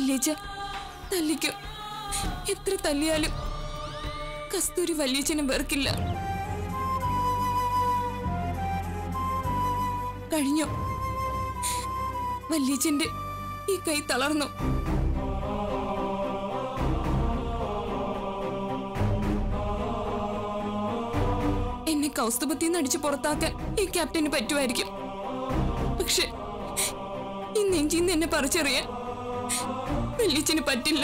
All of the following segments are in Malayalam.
വല്യച്ച തല്ലിക്കോ എത്ര തല്ലിയാലും കസ്തൂരി വല്യച്ചനെ വെറുക്കില്ല കഴിഞ്ഞോ വല്യച്ചന്റെ ഈ കൈ തളർന്നു എന്നെ കൗസ്തുഭത്തിൽ അടിച്ച് പുറത്താക്കാൻ ഈ ക്യാപ്റ്റന് പറ്റുമായിരിക്കും പക്ഷെ ഈ നെഞ്ചിന്ന് എന്നെ പറിച്ചെറിയാൻ വല്യച്ചന് പറ്റില്ല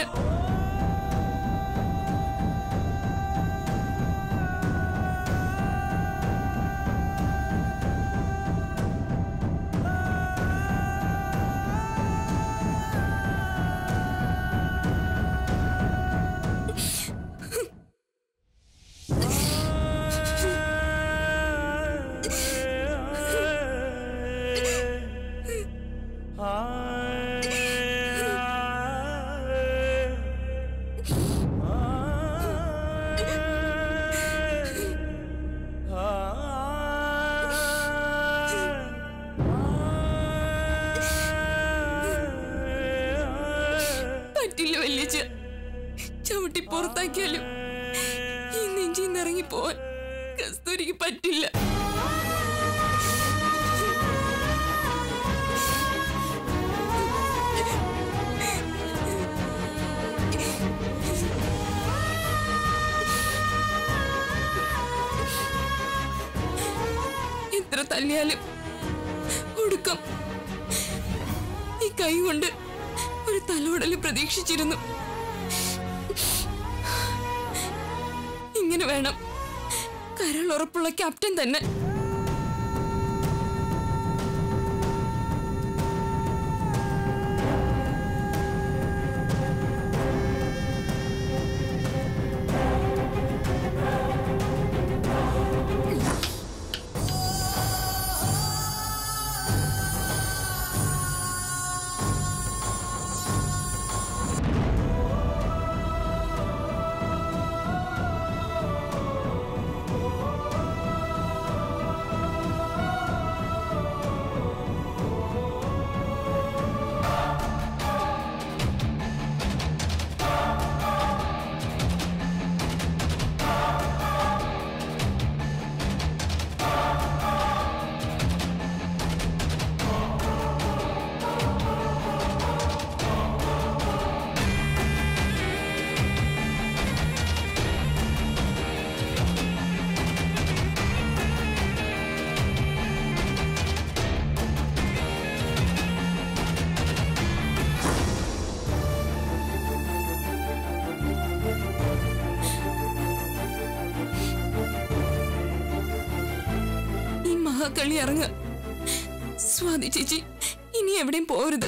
പറ്റില്ല വല്യച്ച ചവിട്ടി പുറത്താക്കിയാലും ഈ നെഞ്ചിൽ നിന്ന് ഇറങ്ങി പോവാൻ കസ്തൂരിക്ക് പറ്റില്ല എത്ര തല്ലിയാലും ഒടുക്കം ഈ കൈ കൊണ്ട് ഒരു തലോടല് പ്രതീക്ഷിച്ചിരുന്നു ഇങ്ങനെ വേണം കരളുറപ്പുള്ള ക്യാപ്റ്റൻ തന്നെ ഈ മഹാക്കളി ഇറങ്ങ സ്വാതി ചേച്ചി ഇനി എവിടെയും പോരുത്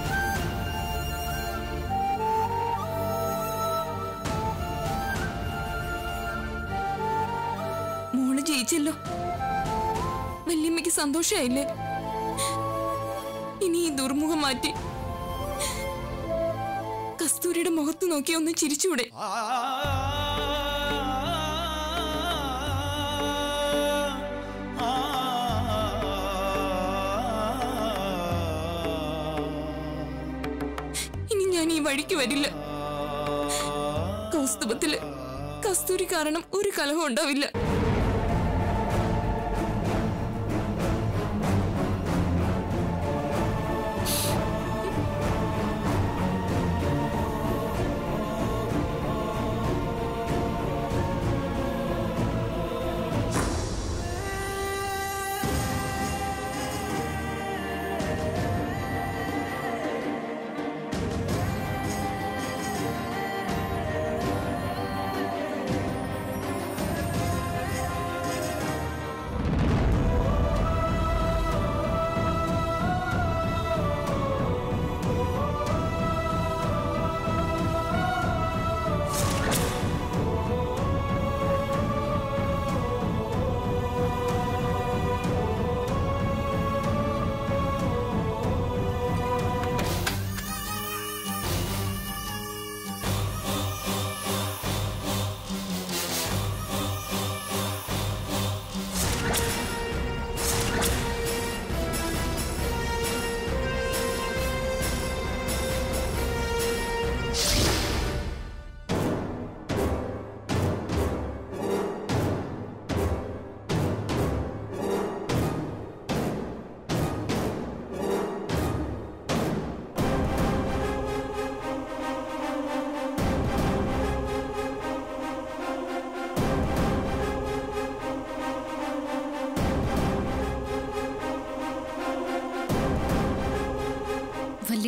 മോള് ജയിച്ചല്ലോ വല്യമ്മയ്ക്ക് സന്തോഷായില്ലേ ഇനി ഈ ദുർമുഖം മാറ്റി കസ്തൂരിയുടെ മുഖത്ത് നോക്കി ഒന്ന് ചിരിച്ചൂടെ ഇനി ഞാൻ ഈ വഴിക്ക് വരില്ല കൗസ്തുഭത്തില് കസ്തൂരി കാരണം ഒരു കലഹം ഉണ്ടാവില്ല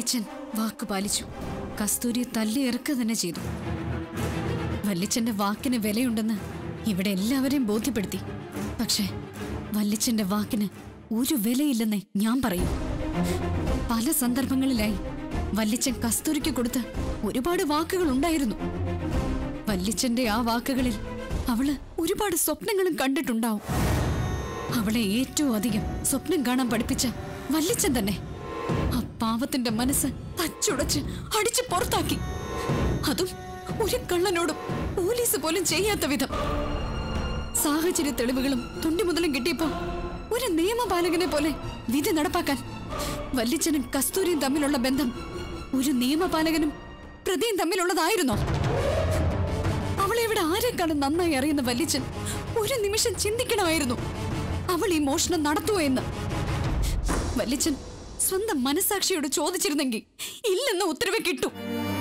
വല്ലിച്ചൻ വാക്ക് പാലിച്ചു കസ്തൂരിയെ തല്ലിയിറക്കുക തന്നെ ചെയ്തു വല്ലിച്ചന്റെ വാക്കിന് വിലയുണ്ടെന്ന് ഇവിടെ എല്ലാവരെയും ബോധ്യപ്പെടുത്തി പക്ഷേ വല്ലിച്ചന്റെ വാക്കിന് ഒരു വിലയില്ലെന്നേ ഞാൻ പറയും പല സന്ദർഭങ്ങളിലായി വല്ലിച്ചൻ കസ്തൂരിക്ക് കൊടുത്ത് ഒരുപാട് വാക്കുകൾ ഉണ്ടായിരുന്നു വല്ലിച്ചന്റെ ആ വാക്കുകളിൽ അവള് ഒരുപാട് സ്വപ്നങ്ങളും കണ്ടിട്ടുണ്ടാവും അവളെ ഏറ്റവും അധികം സ്വപ്നം കാണാൻ പഠിപ്പിച്ച വല്ലിച്ചൻ തന്നെ ആ പാവത്തിന്റെ മനസ്സ് തച്ചുടച്ച് അടിച്ചു പുറത്താക്കി അതും ഒരു കള്ളനോടും പോലീസ് പോലും ചെയ്യാത്ത വിധം സാഹചര്യ തെളിവുകളും തുണ്ടിമുതലും കിട്ടിയപ്പോ ഒരു നിയമപാലകനെ പോലെ വിധി നടപ്പാക്കാൻ വല്ലിച്ചനും കസ്തൂരിയും തമ്മിലുള്ള ബന്ധം ഒരു നിയമപാലകനും പ്രതിയും തമ്മിലുള്ളതായിരുന്നോ അവളെ ഇവിടെ ആരെക്കാളും നന്നായി അറിയുന്ന വല്ലിച്ചൻ ഒരു നിമിഷം ചിന്തിക്കണമായിരുന്നു അവൾ ഈ മോഷണം നടത്തുമോ എന്ന് വല്ലിച്ചൻ സ്വന്തം മനസാക്ഷിയോട് ചോദിച്ചിരുന്നെങ്കിൽ ഇല്ലെന്ന ഉത്തരവ് കിട്ടും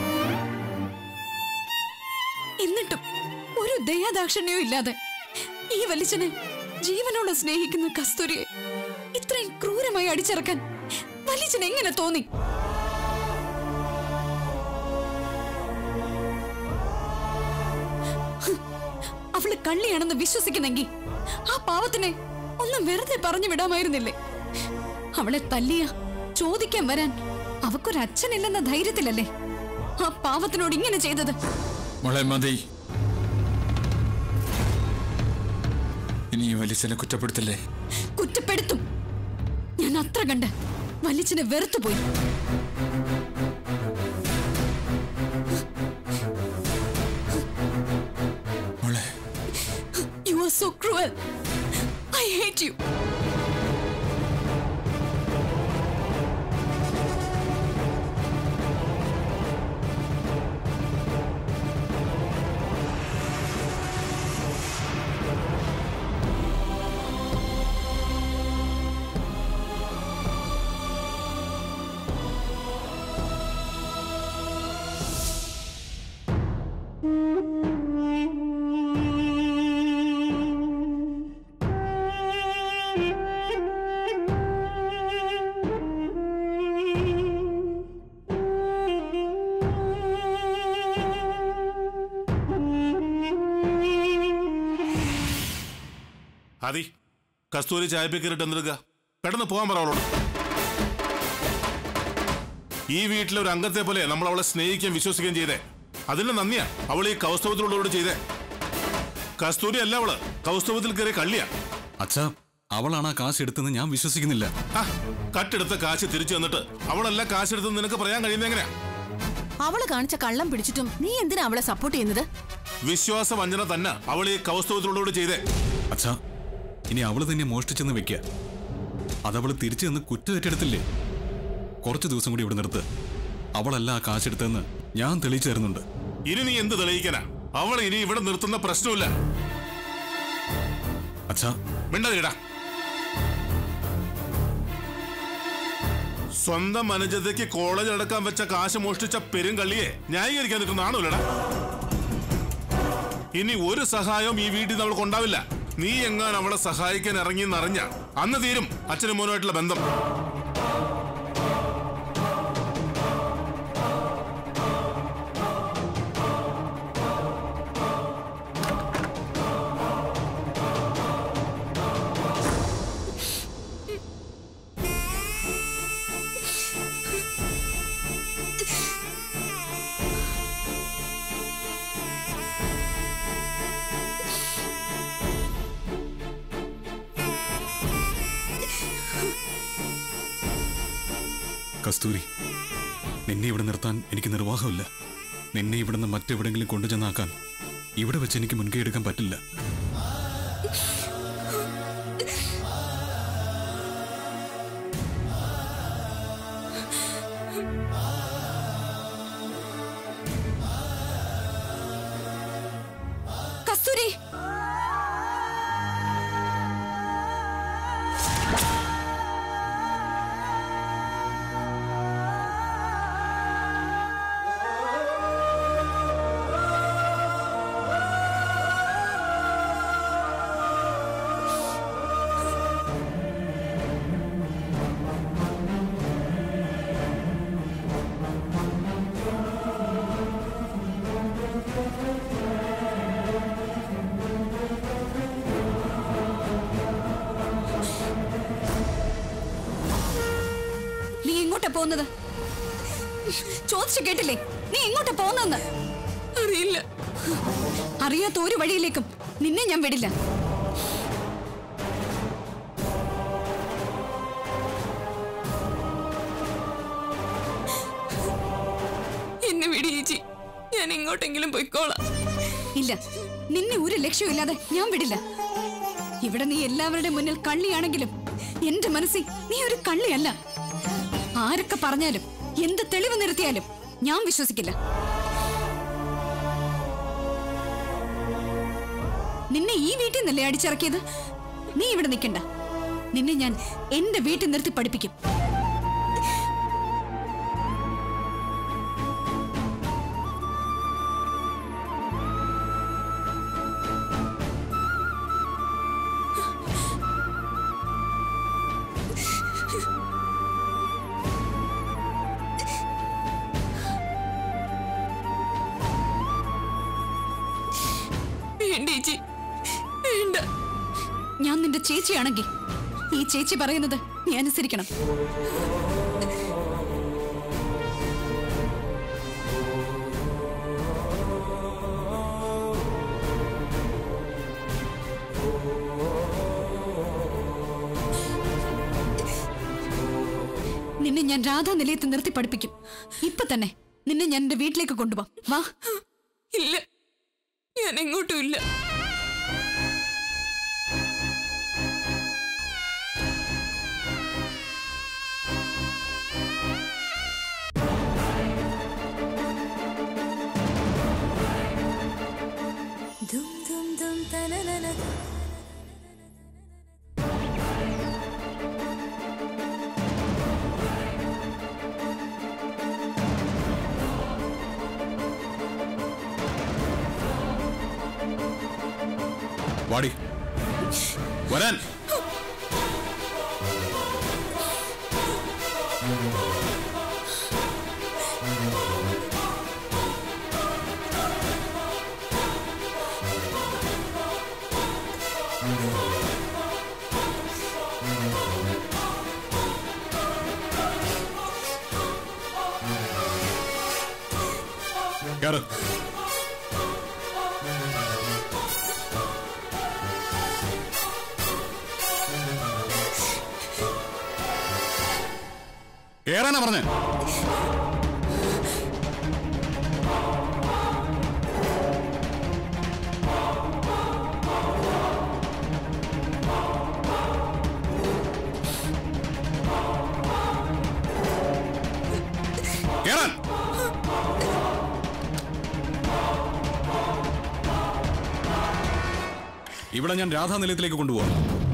എന്നിട്ടും ഒരു ദയാദാക്ഷിണ്യവും ഇല്ലാതെ ഈ വല്ലിച്ചനെ ജീവനോടെ സ്നേഹിക്കുന്ന കസ്തൂരിയെ ഇത്രയും ക്രൂരമായി അടിച്ചിറക്കാൻ വല്ലിച്ചൻ എങ്ങനെ തോന്നി ഹ്, അവള് കള്ളിയാണെന്ന് വിശ്വസിക്കുന്നെങ്കിൽ ആ പാവത്തിനെ ഒന്നും വെറുതെ പറഞ്ഞു വിടാമായിരുന്നില്ലേ അവളെ തല്ലിയ ചോദിക്കാൻ വരാൻ അവക്കൊരച്ഛനില്ലെന്ന ധൈര്യത്തിലല്ലേ ആ പാവത്തിനോട് ഇങ്ങനെ ചെയ്തത് മോളെ മതി ഇനി ഈ വലിച്ചനെ കുറ്റപ്പെടുത്തല്ലേ കുറ്റപ്പെടുത്തും ഞാൻ അത്ര കണ്ട് വലിച്ചിനെ വെറുത്തുപോയി മോളെ you are so cruel I hate you അതി കസ്തൂരി ചായപ്പി കയറിട്ട് എന്തെടുക്ക പെട്ടെന്ന് പോകാൻ പറ അവളോട് ഈ വീട്ടിലെ ഒരു അംഗത്തെ പോലെ നമ്മൾ അവളെ സ്നേഹിക്കുകയും വിശ്വസിക്കുകയും ചെയ്തേ അതിന്റെ നന്ദിയാ അവൾ ഈ കൗസ്തവത്തിലുള്ളവരോട് ചെയ്തേ കസ്തൂരി അല്ല അവള് കൗസ്തവത്തിൽ കയറിയ കള്ളിയാ അച്ഛാ അവളാണ് ആ കാശ് എടുത്തെന്ന് ഞാൻ വിശ്വസിക്കുന്നില്ല ആ കട്ടെടുത്ത കാശ് തിരിച്ചു തന്നിട്ട് അവളല്ല കാശ് എടുത്തെന്ന് നിനക്ക് പറയാൻ കഴിയുന്ന എങ്ങനെയാ അവള് കാണിച്ച കള്ളം പിടിച്ചിട്ടും നീ എന്തിനാ അവളെ സപ്പോർട്ട് ചെയ്യുന്നത് വിശ്വാസ വഞ്ചന തന്നെ അവൾ ഈ കൗസ്തവത്തിലുള്ളവരോട് ചെയ്തേ അച്ഛാ ഇനി അവള് തന്നെ മോഷ്ടിച്ചെന്ന് വെക്കുക അതവള് തിരിച്ചു നിന്ന് കുറ്റം ഏറ്റെടുത്തില്ലേ കുറച്ച് ദിവസം കൂടി ഇവിടെ നിർത്ത് അവളല്ല ആ കാശ് എടുത്തതെന്ന് ഞാൻ തെളിയിച്ചു തരുന്നുണ്ട് ഇനി നീ എന്ത് തെളിയിക്കാനാ അവൾ ഇനി ഇവിടെ നിർത്തുന്ന പ്രശ്നമില്ല അച്ഛാ മിണ്ടതിടാ സ്വന്തം അനുജതയ്ക്ക് കോളേജ് അടക്കാൻ വെച്ച കാശ് മോഷ്ടിച്ച പെരുങ്കള്ളിയെ ന്യായീകരിക്കാൻ നിൽക്കുന്ന ആണോല്ലടാ ഇനി ഒരു സഹായവും ഈ വീട്ടിൽ നിന്ന് അവൾക്ക് ഉണ്ടാവില്ല നീ എങ്ങാൻ അവളെ സഹായിക്കാൻ ഇറങ്ങി എന്നറിഞ്ഞ അന്ന് തീരും അച്ഛനും മോനുമായിട്ടുള്ള ബന്ധം കസ്തൂരി നിന്നെ ഇവിടെ നിർത്താൻ എനിക്ക് നിർവാഹമില്ല നിന്നെ ഇവിടുന്ന് മറ്റെവിടെങ്കിലും കൊണ്ടുചെന്നാക്കാൻ ഇവിടെ വെച്ച് എനിക്ക് മുൻകൈ എടുക്കാൻ പറ്റില്ല കസ്തൂരി എങ്ങോട്ടാ പോകുന്നത് ചോദിച്ചു കേട്ടില്ലേ നീ എങ്ങോട്ടാ പോകുന്നെന്ന് അറിയില്ല അറിയാത്ത ഒരു വഴിയിലേക്കും നിന്നെ ഞാൻ വിടില്ല എന്നെ വിടി ചേച്ചി ഞാൻ എങ്ങോട്ടെങ്കിലും പോയിക്കോളാം ഇല്ല നിന്നെ ഒരു ലക്ഷ്യമില്ലാതെ ഞാൻ വിടില്ല ഇവിടെ നീ എല്ലാവരുടെ മുന്നിൽ കള്ളിയാണെങ്കിലും എന്റെ മനസ്സിൽ നീ ഒരു കള്ളിയല്ല ആരൊക്കെ പറഞ്ഞാലും എന്ത് തെളിവ് നിർത്തിയാലും ഞാൻ വിശ്വസിക്കില്ല നിന്നെ ഈ വീട്ടിൽ നിന്നല്ലേ അടിച്ചിറക്കിയത് നീ ഇവിടെ നിൽക്കണ്ട നിന്നെ ഞാൻ എന്റെ വീട്ടിൽ നിർത്തി പഠിപ്പിക്കും വേണ്ട ചേച്ചി വേണ്ട ഞാൻ നിന്റെ ചേച്ചിയാണെങ്കിൽ ഈ ചേച്ചി പറയുന്നത് നീ അനുസരിക്കണം നിന്നെ ഞാൻ രാധാ നിലയത്ത് നിർത്തി പഠിപ്പിക്കും ഇപ്പൊ തന്നെ നിന്നെ ഞാൻ എന്റെ വീട്ടിലേക്ക് കൊണ്ടുപോവാം വാ ഇല്ല ഞാൻ എങ്ങോട്ടും ഇല്ല വാടി വരാൻ കേറ് കേറാനാ പറഞ്ഞേ കേറാൻ ഇവിടെ ഞാൻ രാധാ നിലയത്തിലേക്ക് കൊണ്ടുപോകാം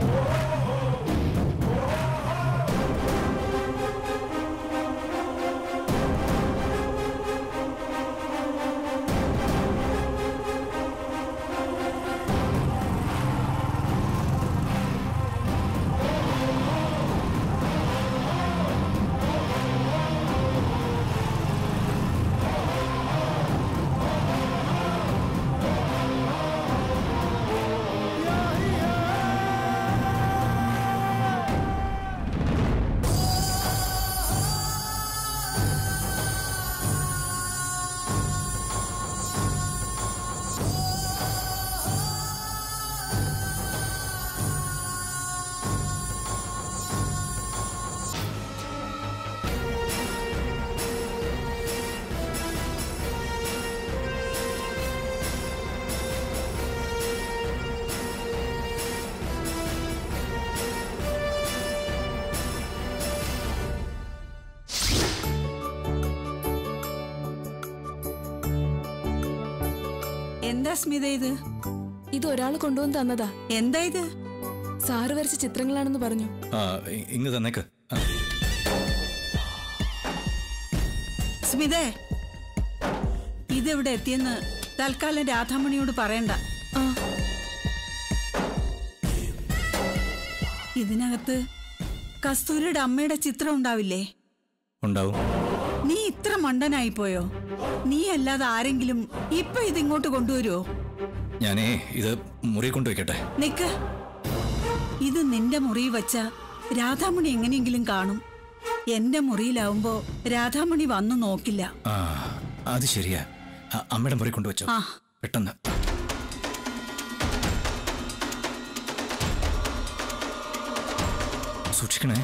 എന്താ സ്മിത ഇത് ഇത് ഒരാൾ കൊണ്ടുവന്ന് തന്നതാ എന്താ ഇത് സാറ് വരച്ച ചിത്രങ്ങളാണെന്ന് പറഞ്ഞു ആ ഇ- ഇങ്ങ് തന്നേക്ക് ആ, സ്മിതേ ഇതെവിടെ എത്തിയെന്ന് തൽക്കാലം രാധാമണിയോട് പറയണ്ട ഇതിനകത്ത് കസ്തൂരിയുടെ അമ്മയുടെ ചിത്രം ഉണ്ടാവില്ലേ ഉണ്ടാവും നീ ഇത്ര മണ്ടനായി പോയോ നീ അല്ലാതെ ആരെങ്കിലും ഇപ്പൊ ഇതിങ്ങോട്ട് കൊണ്ടുവരുമോ ഞാനേ ഇത് മുറി കൊണ്ടുവയ്ക്കട്ടെ നിക്ക് ഇത് നിന്റെ മുറി വച്ച രാധാമണി എങ്ങനെയെങ്കിലും കാണും എന്റെ മുറിയിലാവുമ്പോ രാധാമണി വന്നു നോക്കില്ല ആ അത് ശരിയാ അ- അമ്മയുടെ മുറി കൊണ്ടുവച്ചോ ആ. പെട്ടെന്ന് സൂക്ഷിക്കണേ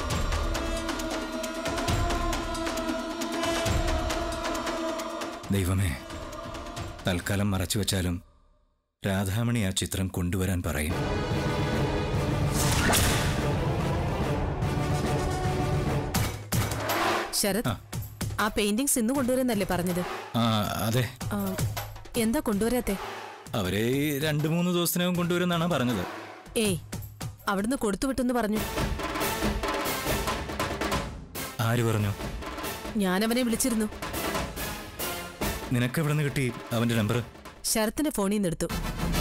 ദൈവമേ തൽക്കാലം മറച്ചു വെച്ചാലും രാധാമണി ആ ചിത്രം കൊണ്ടുവരാൻ പറയും ശരത് ആ പെയിന്റിങ്സ് ഇന്ന് കൊണ്ടുവരുന്നല്ലേ പറഞ്ഞത് ആ അതെ ആ, എന്താ കൊണ്ടുവരാത്തെ അവരെ രണ്ട് മൂന്ന് ദിവസത്തിനകം കൊണ്ടുവരുമെന്നാണ് പറഞ്ഞത് ഏയ് അവിടുന്ന് കൊടുത്തു വിട്ടെന്ന് പറഞ്ഞു ആര് പറഞ്ഞു ഞാൻ അവനെ വിളിച്ചിരുന്നു നിനക്ക് എവിടെ നിന്ന് കിട്ടി അവന്റെ നമ്പർ ശരത്തിന്റെ ഫോണിൽ നിന്ന് എടുത്തു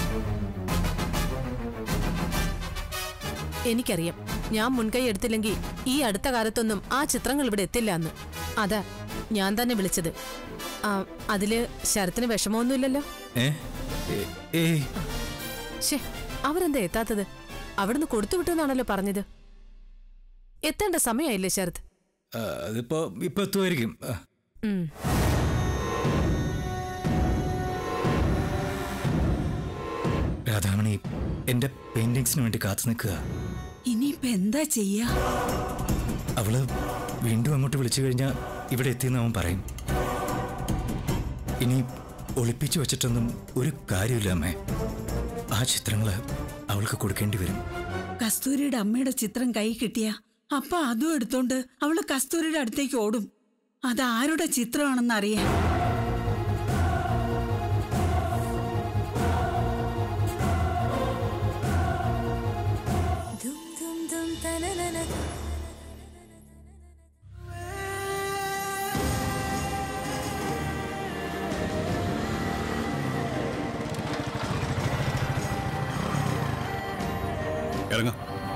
എനിക്കറിയാം ഞാൻ മുൻകൈ എടുത്തില്ലെങ്കിൽ ഈ അടുത്ത കാലത്തൊന്നും ആ ചിത്രങ്ങൾ ഇവിടെ എത്തില്ല എന്ന് അതാ ഞാൻ തന്നെ വിളിച്ചത് ആ, അതില് ശരത്തിന് വിഷമമൊന്നുമില്ലല്ലോ ഏ ഏ- ഏയ് ഷേ അവരെന്താ എത്താത്തത് അവിടുന്ന് കൊടുത്തു വിട്ടെന്നാണല്ലോ പറഞ്ഞത് എത്തേണ്ട സമയമായില്ലേ ശരത് ആ, അതിപ്പോ ഇപ്പൊ എത്തുമായിരിക്കും ആ, ഉം. രാധാമണി എന്റെ പെയിന്റിങ്സിന് വേണ്ടി കാത്തു നിൽക്കുക ഇനിയിപ്പൊ എന്താ ചെയ്യാ അവള് വീണ്ടും അങ്ങോട്ട് വിളിച്ചു കഴിഞ്ഞാൽ ഇവിടെ എത്തിയെന്ന് അവൻ പറയും ഇനി ഒളിപ്പിച്ചു വെച്ചിട്ടൊന്നും ഒരു കാര്യമില്ല അമ്മേ ആ ചിത്രങ്ങള് അവൾക്ക് കൊടുക്കേണ്ടി വരും കസ്തൂരിയുടെ അമ്മയുടെ ചിത്രം കൈ കിട്ടിയ അപ്പൊ അതും എടുത്തോണ്ട് അവള് കസ്തൂരിയുടെ അടുത്തേക്ക് ഓടും അത് ആരുടെ ചിത്രമാണെന്ന് അറിയാൻ ഇറങ്ങാം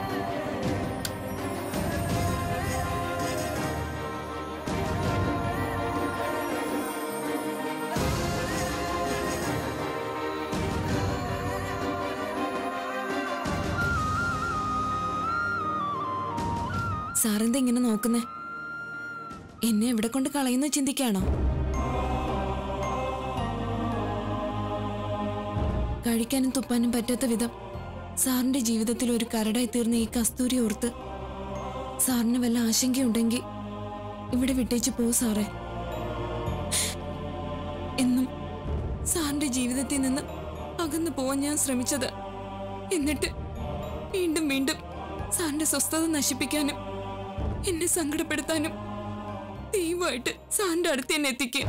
സാറെന്താ ഇങ്ങനെ നോക്കുന്നേ എന്നെ എവിടെ കൊണ്ട് കളയുന്ന ചിന്തിക്കാണോ കഴിക്കാനും തുപ്പാനും പറ്റാത്ത വിധം സാറിന്റെ ജീവിതത്തിൽ ഒരു കരടായി തീർന്ന ഈ കസ്തൂരി ഓർത്ത് സാറിന് വല്ല ആശങ്കയുണ്ടെങ്കിൽ ഇവിടെ വിട്ടേച്ച് പോ സാറേ എന്നും സാറിന്റെ ജീവിതത്തിൽ നിന്ന് അകന്നു പോവാൻ ഞാൻ ശ്രമിച്ചത് എന്നിട്ട് വീണ്ടും വീണ്ടും സാറിന്റെ സ്വസ്ഥത നശിപ്പിക്കാനും എന്നെ സങ്കടപ്പെടുത്താനും ദൈവമായിട്ട് സാറിന്റെ അടുത്ത് എന്നെ എത്തിക്കുക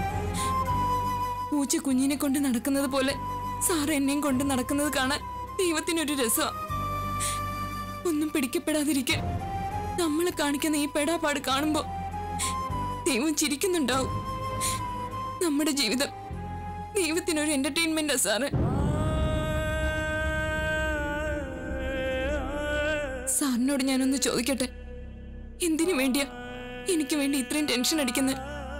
പൂച്ച കുഞ്ഞിനെ കൊണ്ട് നടക്കുന്നത് പോലെ സാറ് എന്നെയും കൊണ്ട് നടക്കുന്നത് കാണാൻ ദൈവത്തിനൊരു രസമാ ഒന്നും പിടിക്കപ്പെടാതിരിക്കാൻ നമ്മൾ കാണിക്കുന്ന ഈ പെടാപ്പാട് കാണുമ്പോ ദൈവം ചിരിക്കുന്നുണ്ടാവും നമ്മുടെ ജീവിതം ദൈവത്തിനൊരു എന്റർടൈൻമെന്റാ സാറ് സാറിനോട് ഞാനൊന്ന് ചോദിക്കട്ടെ എന്തിനു വേണ്ടിയാ എനിക്ക് വേണ്ടി ഇത്രയും ടെൻഷൻ അടിക്കുന്നത്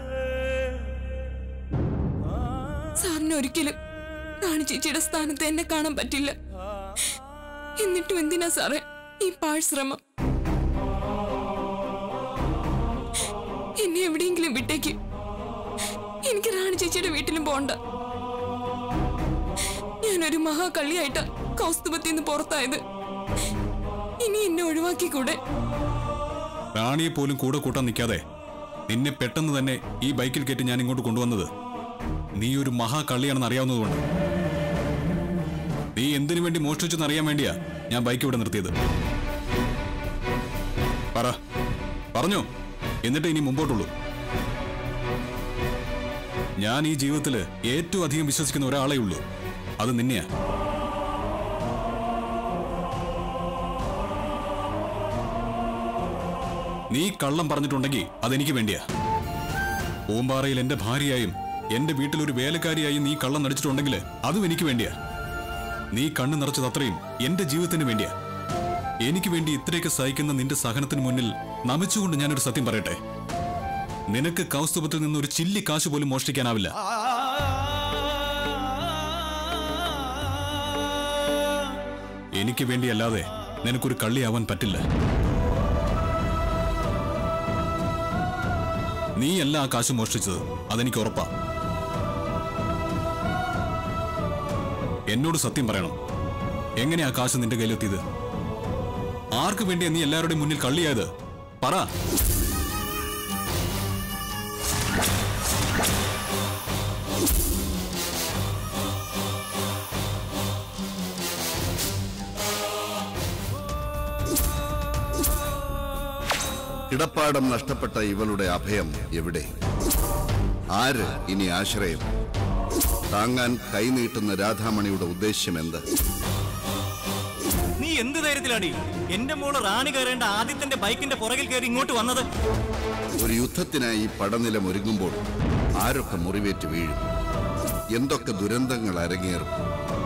സാറിന് ഒരിക്കലും റാണി ചേച്ചിയുടെ സ്ഥാനത്ത് എന്നെ കാണാൻ പറ്റില്ല എന്നിട്ടും എന്തിനാ സാറേ ഈ പാഴ് ശ്രമം എന്നെ എവിടെയെങ്കിലും വിട്ടേക്ക് എനിക്ക് റാണി ചേച്ചിയുടെ വീട്ടിലും പോണ്ട ഞാനൊരു മഹാകള്ളിയായിട്ടാ കൗസ്തുഭത്തിൽ നിന്ന് പുറത്തായത് ഇനി എന്നെ ഒഴിവാക്കിക്കൂടെ റാണിയെ പോലും കൂടെ കൂട്ടാൻ നിൽക്കാതെ നിന്നെ പെട്ടെന്ന് തന്നെ ഈ ബൈക്കിൽ കയറ്റി ഞാൻ ഇങ്ങോട്ട് കൊണ്ടുവന്നത് നീ ഒരു മഹാകള്ളിയാണെന്ന് അറിയാവുന്നതുകൊണ്ട് നീ എന്തിനു വേണ്ടി മോഷ്ടിച്ചെന്ന് അറിയാൻ വേണ്ടിയാ ഞാൻ ബൈക്ക് ഇവിടെ നിർത്തിയത് പറ പറഞ്ഞോ എന്നിട്ട് ഇനി മുമ്പോട്ടുള്ളൂ ഞാൻ ഈ ജീവിതത്തില് ഏറ്റവും അധികം വിശ്വസിക്കുന്ന ഒരാളെ ഉള്ളൂ അത് നിന്നെയാ നീ കള്ളം പറഞ്ഞിട്ടുണ്ടെങ്കിൽ അതെനിക്ക് വേണ്ടിയാ പൂമ്പാറയിൽ എന്റെ ഭാര്യയായും എന്റെ വീട്ടിൽ ഒരു വേലക്കാരിയായും നീ കള്ളം നടിച്ചിട്ടുണ്ടെങ്കിൽ അതും എനിക്ക് വേണ്ടിയാ നീ കണ്ണു നിറച്ചത് അത്രയും എന്റെ ജീവിതത്തിന് വേണ്ടിയാ എനിക്ക് വേണ്ടി ഇത്രയൊക്കെ സഹിക്കുന്ന നിന്റെ സഹനത്തിന് മുന്നിൽ നമിച്ചുകൊണ്ട് ഞാനൊരു സത്യം പറയട്ടെ നിനക്ക് കൗസ്തുഭത്തിൽ നിന്ന് ഒരു ചില്ലി കാശ് പോലും മോഷ്ടിക്കാനാവില്ല എനിക്ക് വേണ്ടിയല്ലാതെ നിനക്കൊരു കള്ളിയാവാൻ പറ്റില്ല നീയല്ല ആ കാശ് മോഷ്ടിച്ചത് അതെനിക്ക് ഉറപ്പാ എന്നോട് സത്യം പറയണം എങ്ങനെയാ ആ കാശ് നിന്റെ കയ്യിലെത്തിയത് ആർക്ക് വേണ്ടിയാ നീ എല്ലാവരുടെയും മുന്നിൽ കള്ളിയായത് പറ കിടപ്പാടം നഷ്ടപ്പെട്ട ഇവളുടെ അഭയം എവിടെ ആര് ഇനി ആശ്രയം താങ്ങാൻ കൈനീട്ടുന്ന രാധാമണിയുടെ ഉദ്ദേശ്യം എന്ത് നീ എന്ത് ധൈര്യത്തിലാടി എന്റെ മോള് റാണി കയറേണ്ട ആദിത്യന്റെ ബൈക്കിന്റെ പുറകിൽ കയറി ഇങ്ങോട്ട് വന്നത് ഒരു യുദ്ധത്തിനായി പടനിലം ഒരുങ്ങുമ്പോൾ ആരൊക്കെ മുറിവേറ്റ് വീഴും എന്തൊക്കെ ദുരന്തങ്ങൾ അരങ്ങേറും